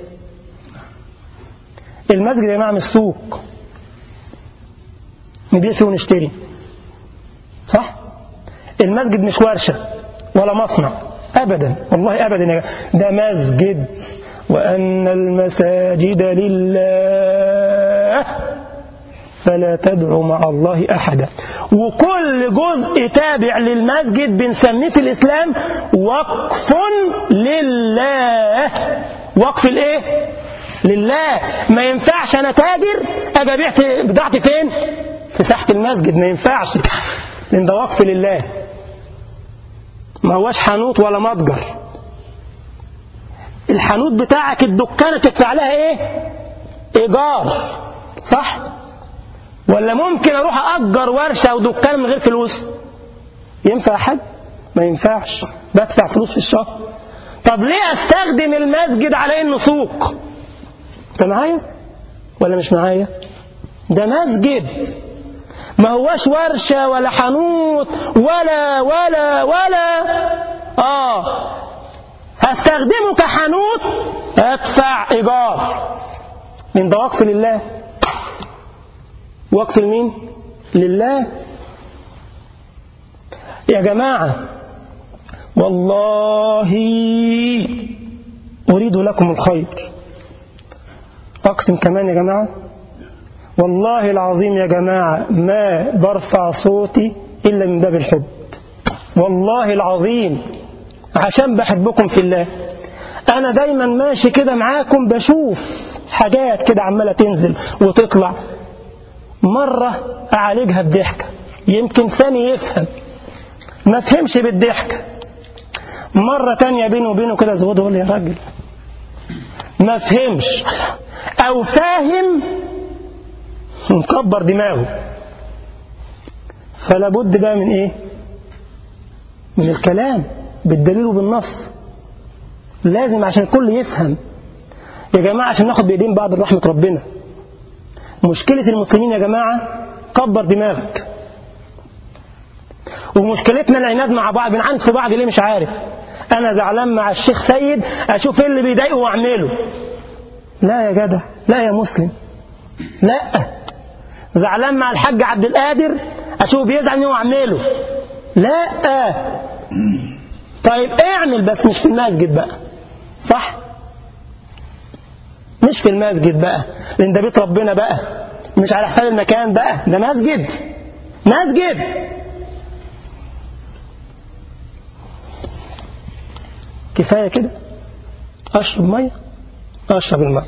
المسجد يا جماعة مش سوق نبيع فيه ونشتري صح المسجد مش ورشة ولا مصنع أبدا والله أبدا يا ده مسجد وأن المساجد لله فلا تدعوا مع الله أحدا وكل جزء تابع للمسجد بنسميه في الإسلام وقف لله وقف الإيه؟ لله ما ينفعش أنا تاجر أجي أبيع بضاعتي فين؟ في ساحة المسجد ما ينفعش لأن ده وقف لله ما هواش حانوت ولا متجر الحانوت بتاعك الدكانة تدفع لها ايه ايجار صح ولا ممكن اروح اجر ورشة او دكان من غير فلوس ينفع حد ما ينفعش بدفع فلوس في الشهر طب ليه استخدم المسجد على انه سوق انت معايا ولا مش معايا ده مسجد ما هواش ورشة ولا حانوت ولا ولا ولا اه هستخدمه كحانوت ادفع ايجار من ده وقف لله وقف لمين لله يا جماعة والله أريد لكم الخير أقسم كمان يا جماعة والله العظيم يا جماعة ما برفع صوتي إلا من باب الحب والله العظيم عشان بحبكم في الله أنا دايما ماشي كده معاكم بشوف حاجات كده عمالة تنزل وتطلع مرة أعالجها بضحكة يمكن ثاني يفهم ما فهمش بالضحكة مرة تانية بينه وبينه كده زغود يقول يا راجل ما فهمش أو فاهم مكبر دماغه فلا بد بقى من إيه من الكلام بالدليل وبالنص لازم عشان الكل يفهم يا جماعة عشان ناخد بإيدين بعض رحمة ربنا مشكلة المسلمين يا جماعة كبر دماغك ومشكلتنا العناد مع بعض بنعند في بعض ليه مش عارف انا زعلان مع الشيخ سيد اشوف ايه اللي بيضايقه واعمله لا يا جدع لا يا مسلم لا زعلان مع الحاج عبد القادر اشوف بيزعل مني واعمله لا طيب اعمل بس مش في المسجد بقى صح مش في المسجد بقى لان ده بيت ربنا بقى مش على حساب المكان بقى ده مسجد مسجد كفاية كده أشرب مية أشرب المية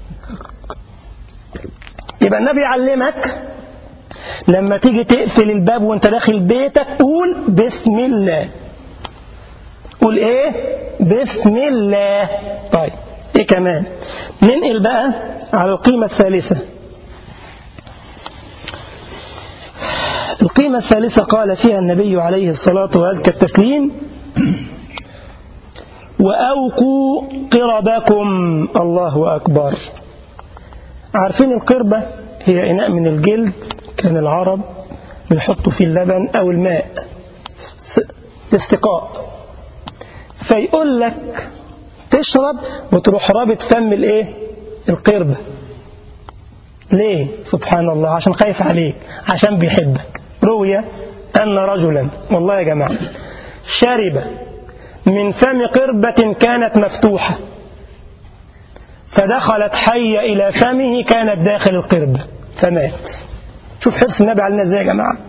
يبقى النبي يعلمك لما تيجي تقفل الباب وانت داخل بيتك قول بسم الله قول ايه بسم الله طيب ايه كمان ننقل بقى على القيمة الثالثة القيمة الثالثة قال فيها النبي عليه الصلاة وأزكى التسليم وأوقوا قربكم الله أكبر عارفين القربة هي إناء من الجلد كان العرب بيحطوا فيه اللبن أو الماء استقاء فيقول لك تشرب وتروح رابط فم الايه القربة ليه سبحان الله عشان خايف عليك عشان بيحبك روي أن رجلا والله يا جماعة شرب من فم قربة كانت مفتوحة فدخلت حية إلى فمه كانت داخل القربة فمات شوف حرص النبي علينا ازاي يا جماعة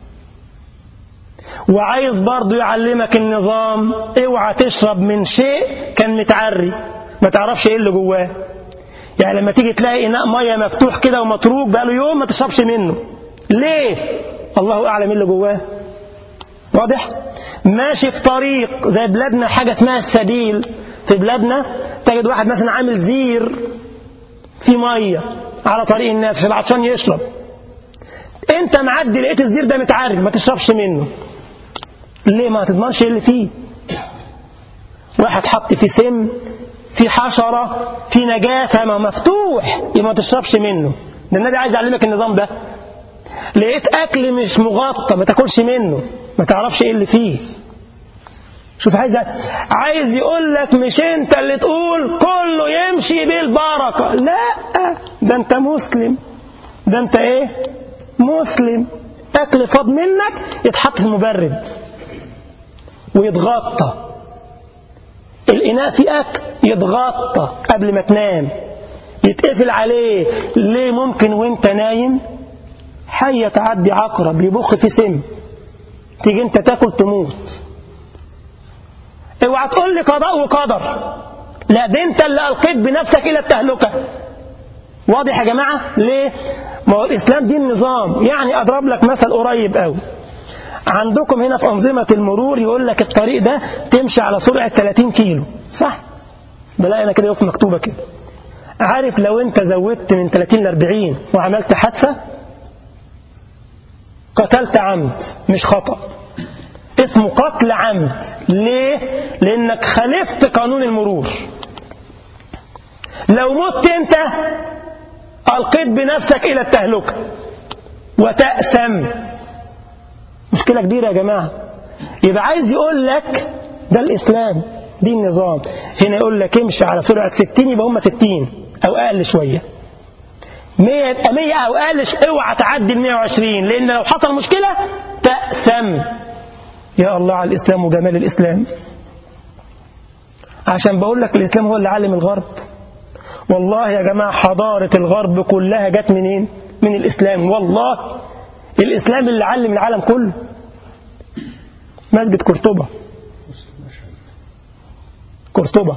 وعايز برضه يعلمك النظام اوعى تشرب من شيء كان متعري ما تعرفش ايه اللي جواه يعني لما تيجي تلاقي اناء ميه مفتوح كده ومتروك بقاله يوم ما تشربش منه ليه الله اعلم ايه اللي جواه واضح ماشي في طريق زي بلادنا حاجه اسمها السبيل في بلادنا تجد واحد مثلا عامل زير في ميه على طريق الناس عشان عطشان يشرب انت معدي لقيت الزير ده متعري ما تشربش منه ليه ما تضمنش ايه اللي فيه واحد حط فيه سم في حشرة في نجاسة ما مفتوح يبقى ما تشربش منه ده النبي عايز يعلمك النظام ده لقيت أكل مش مغطى ما تاكلش منه ما تعرفش ايه اللي فيه شوف عايز عايز يقول لك مش انت اللي تقول كله يمشي بالبركة لا ده انت مسلم ده انت ايه مسلم اكل فاض منك يتحط في مبرد ويتغطى الإناء فيه أكل يتغطى قبل ما تنام يتقفل عليه ليه ممكن وانت نايم حية تعدي عقرب يبخ في سم تيجي انت تاكل تموت اوعى تقول لي قضاء وقدر لا ده انت اللي القيت بنفسك الى التهلكه واضح يا جماعه ليه ما هو الاسلام دين نظام يعني اضرب لك مثل قريب قوي عندكم هنا في أنظمة المرور يقول لك الطريق ده تمشي على سرعة 30 كيلو صح؟ بلاقي أنا كده يقف مكتوبة كده عارف لو أنت زودت من 30 ل 40 وعملت حادثة قتلت عمد مش خطأ اسمه قتل عمد ليه؟ لأنك خالفت قانون المرور لو مت أنت ألقيت بنفسك إلى التهلكة وتأسم مشكلة كبيرة يا جماعة يبقى عايز يقول لك ده الإسلام دي النظام هنا يقول لك امشي على سرعة 60 يبقى هم 60 أو أقل شوية 100 يبقى 100 أو أقل ش- اوعى تعدي ال 120 لأن لو حصل مشكلة تأثم يا الله على الإسلام وجمال الإسلام عشان بقول لك الإسلام هو اللي علم الغرب والله يا جماعة حضارة الغرب كلها جت منين؟ من الإسلام والله الإسلام اللي علم العالم كله مسجد قرطبة قرطبة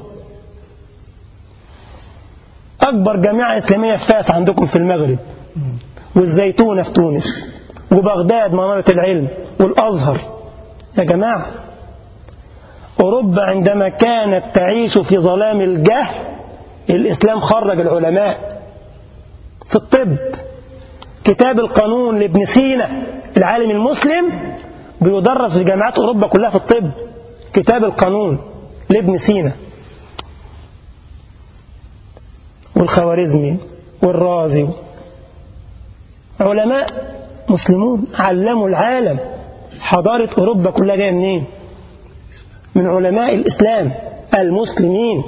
أكبر جامعة إسلامية في فاس عندكم في المغرب والزيتونة في تونس وبغداد منارة العلم والأزهر يا جماعة أوروبا عندما كانت تعيش في ظلام الجهل الإسلام خرج العلماء في الطب كتاب القانون لابن سينا العالم المسلم بيدرس في جامعات أوروبا كلها في الطب كتاب القانون لابن سينا والخوارزمي والرازي علماء مسلمون علموا العالم حضارة أوروبا كلها جاية منين من علماء الإسلام المسلمين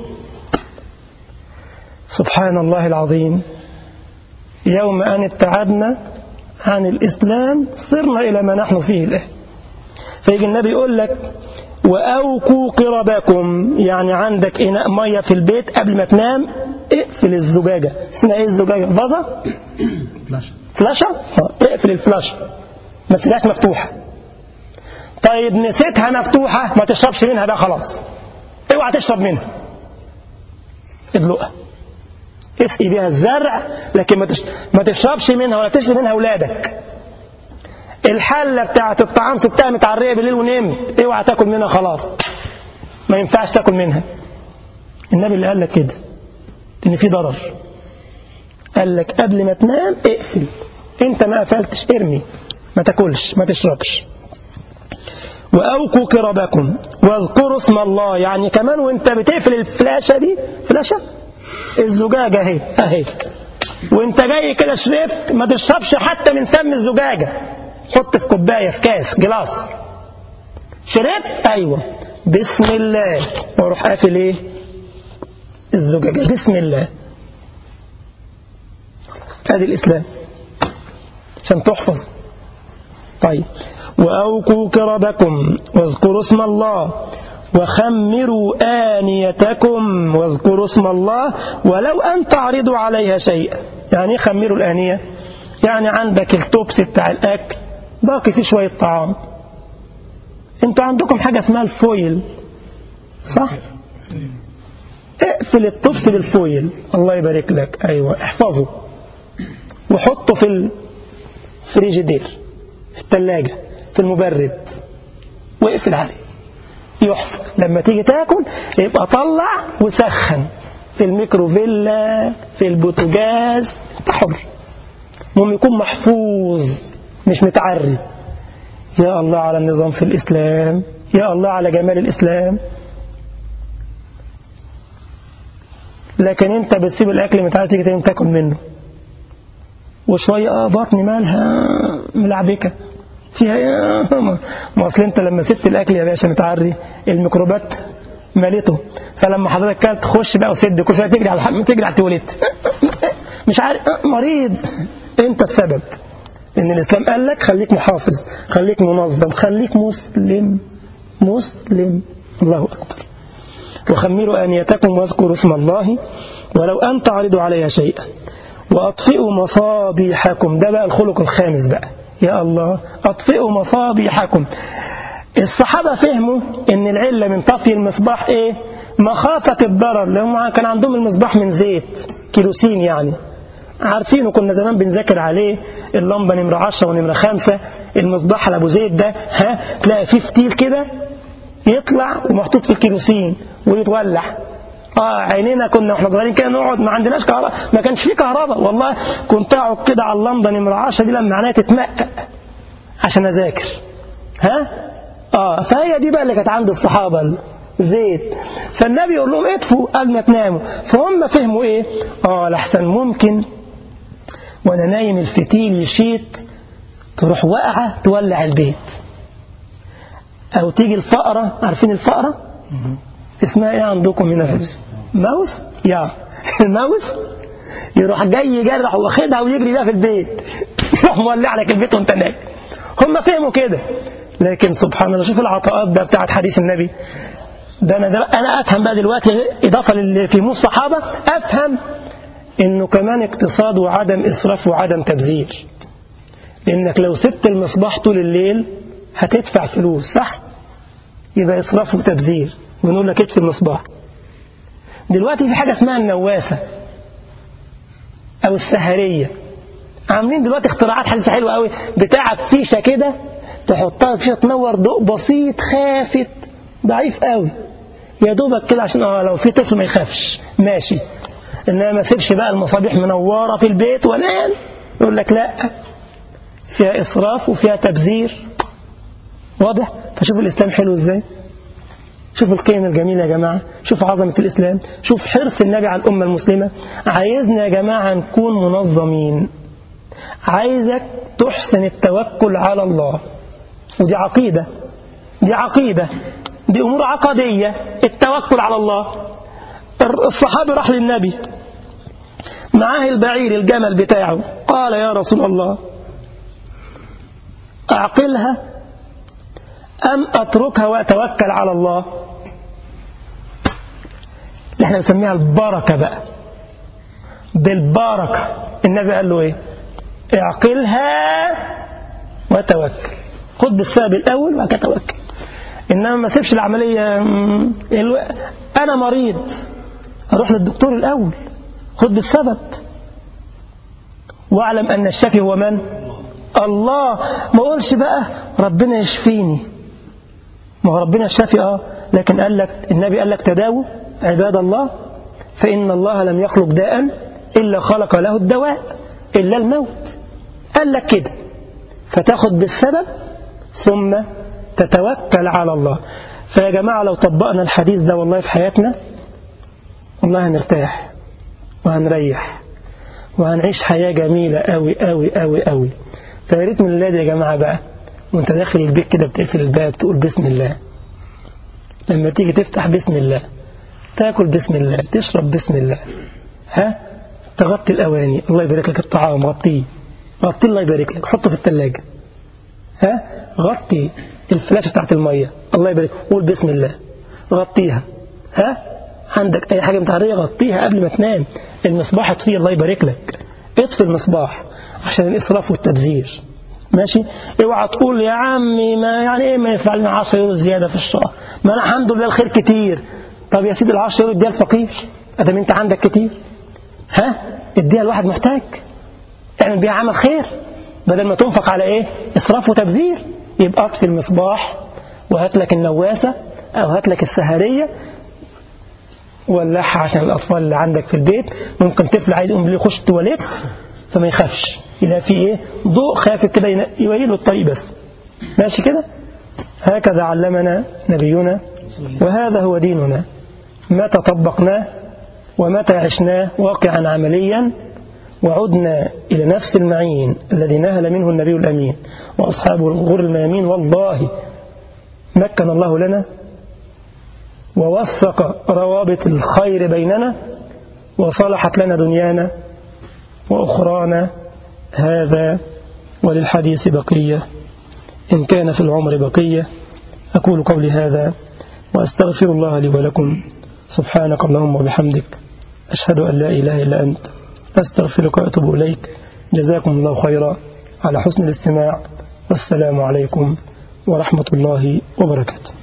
سبحان الله العظيم يوم أن ابتعدنا عن الإسلام صرنا إلى ما نحن فيه الآن فيجي النبي يقول لك وأوكوا قربكم يعني عندك إناء مية في البيت قبل ما تنام اقفل الزجاجة اسمها إيه الزجاجة فازة فلاشة آه، اقفل الفلاشة ما تسيبهاش مفتوحة طيب نسيتها مفتوحة ما تشربش منها بقى خلاص اوعى تشرب منها ادلقها اسقي بيها الزرع لكن ما تش- ما تشربش منها ولا تشرب منها اولادك الحله بتاعت الطعام سبتها متعريه بالليل ونمت اوعى تاكل منها خلاص ما ينفعش تاكل منها النبي اللي قال لك كده ان في ضرر قال لك قبل ما تنام اقفل انت ما قفلتش ارمي ما تاكلش ما تشربش وأوكوا كربكم واذكروا اسم الله يعني كمان وانت بتقفل الفلاشة دي فلاشة الزجاجة اهي اهي وانت جاي كده شربت ما تشربش حتى من فم الزجاجة حط في كوباية في كاس جلاس شربت ايوه بسم الله واروح قافل ايه الزجاجة بسم الله خلاص ادي الاسلام عشان تحفظ طيب وأوكوا كربكم واذكروا اسم الله وخمروا آنيتكم واذكروا اسم الله ولو أن تعرضوا عليها شيئا يعني إيه خمروا الآنية يعني عندك التوبس بتاع الأكل باقي فيه شوية طعام انتوا عندكم حاجة اسمها الفويل صح اقفل التوبس بالفويل الله يبارك لك أيوة احفظه وحطه في الفريجيدير في الثلاجة في المبرد واقفل عليه يحفظ لما تيجي تاكل يبقى طلع وسخن في الميكروفيلا في البوتاجاز انت حر المهم يكون محفوظ مش متعري يا الله على النظام في الإسلام يا الله على جمال الإسلام لكن انت بتسيب الأكل متعري تيجي تاني تاكل منه وشوية اه بطني مالها ملعبكة فيها ايه ما اصل انت لما سبت الاكل يا باشا متعري الميكروبات مالته فلما حضرتك كانت تخش بقى وسد كل شويه تجري على الحمام تجري على التواليت مش عارف آه، مريض انت السبب ان الاسلام قال لك خليك محافظ خليك منظم خليك مسلم مسلم الله اكبر وخمروا انيتكم واذكروا اسم الله ولو ان تعرضوا عليها شيئا وأطفئوا مصابيحكم ده بقى الخلق الخامس بقى يا الله أطفئوا مصابيحكم الصحابة فهموا ان العلة من طفي المصباح ايه مخافة الضرر لهم كان عندهم المصباح من زيت كيروسين يعني عارفينه كنا زمان بنذاكر عليه اللمبة نمرة 10 ونمرة 5 المصباح على ابو زيت ده ها تلاقي فيه فتيل كده يطلع ومحطوط في الكيروسين ويتولع اه عينينا كنا واحنا صغيرين كده نقعد ما عندناش كهرباء ما كانش فيه كهرباء والله كنت اقعد كده على اللمبه نمره 10 دي لما عينيا تتمقق عشان اذاكر ها اه فهي دي بقى اللي كانت عند الصحابة زيت فالنبي يقول لهم اطفوا قبل ما تناموا فهم فهموا ايه اه لحسن ممكن وانا نايم الفتيل يشيط تروح واقعة تولع البيت او تيجي الفقرة عارفين الفقرة اسمها ايه عندكم هنا في ماوس يا الماوس يروح جاي يجرح واخدها ويجري بيها في البيت يروح مولع لك البيت وانت نايم هم فهموا كده لكن سبحان الله شوف العطاءات ده بتاعت حديث النبي ده انا ده انا افهم بقى دلوقتي اضافه للي فهموه الصحابه افهم انه كمان اقتصاد وعدم اسراف وعدم تبذير لانك لو سبت المصباح طول الليل هتدفع فلوس صح يبقى اسراف وتبذير ونقول لك اطفي المصباح دلوقتي في حاجه اسمها النواسه او السهريه عاملين دلوقتي اختراعات حديثه حلوه قوي بتاعه فيشه كده تحطها فيشه تنور ضوء بسيط خافت ضعيف قوي يا دوبك كده عشان اه لو في طفل ما يخافش ماشي انما ما سيبش بقى المصابيح منوره في البيت وانام يقول لك لا فيها اسراف وفيها تبذير واضح فشوف الاسلام حلو ازاي شوف القيم الجميله يا جماعه شوف عظمه الاسلام شوف حرص النبي على الامه المسلمه عايزنا يا جماعه نكون منظمين عايزك تحسن التوكل على الله ودي عقيده دي عقيده دي امور عقديه التوكل على الله الصحابي راح للنبي معاه البعير الجمل بتاعه قال يا رسول الله أعقلها أم أتركها وأتوكل على الله اللي احنا بنسميها البركة بقى بالبركة النبي قال له ايه اعقلها وتوكل خد بالسبب الأول وبعد كده توكل إنما ما سيبش العملية الو... أنا مريض أروح للدكتور الأول خد بالسبب واعلم أن الشافي هو من الله ما قولش بقى ربنا يشفيني ما هو ربنا الشافي اه لكن قال لك النبي قال لك تداووا عباد الله فإن الله لم يخلق داء إلا خلق له الدواء إلا الموت قال لك كده فتاخد بالسبب ثم تتوكل على الله فيا جماعة لو طبقنا الحديث ده والله في حياتنا والله هنرتاح وهنريح وهنعيش حياة جميلة أوي أوي أوي أوي فيا ريت من الله يا جماعة بقى وانت داخل البيت كده بتقفل الباب تقول بسم الله لما تيجي تفتح بسم الله تاكل بسم الله تشرب بسم الله ها تغطي الأواني الله يبارك لك الطعام غطيه غطيه الله يبارك لك حطه في الثلاجة ها غطي الفلاشة بتاعت المية الله يبارك قول بسم الله غطيها ها عندك أي حاجة متعرية غطيها قبل ما تنام المصباح اطفيه الله يبارك لك اطفي المصباح عشان الإسراف والتبذير ماشي اوعى تقول يا عمي ما يعني ايه ما يدفع لنا 10 يورو زياده في الشهر ما انا الحمد لله الخير كتير طب يا سيدي ال 10 يورو اديها الفقير ادام انت عندك كتير ها اديها لواحد محتاج اعمل بيها عمل خير بدل ما تنفق على ايه اسراف وتبذير يبقى اطفي المصباح وهات لك النواسه او هات لك السهريه ولعها عشان الاطفال اللي عندك في البيت ممكن طفل عايز يقوم يخش التواليت فما يخافش يلاقي في ايه ضوء خافت كده يوهي له الطريق بس ماشي كده هكذا علمنا نبينا وهذا هو ديننا متى طبقناه ومتى عشناه واقعا عمليا وعدنا إلى نفس المعين الذي نهل منه النبي الأمين وأصحابه الغر الميامين والله مكن الله لنا ووثق روابط الخير بيننا وصلحت لنا دنيانا وأخرانا هذا وللحديث بقية إن كان في العمر بقية أقول قولي هذا وأستغفر الله لي ولكم سبحانك اللهم وبحمدك أشهد أن لا إله إلا أنت أستغفرك وأتوب إليك جزاكم الله خيرا على حسن الاستماع والسلام عليكم ورحمة الله وبركاته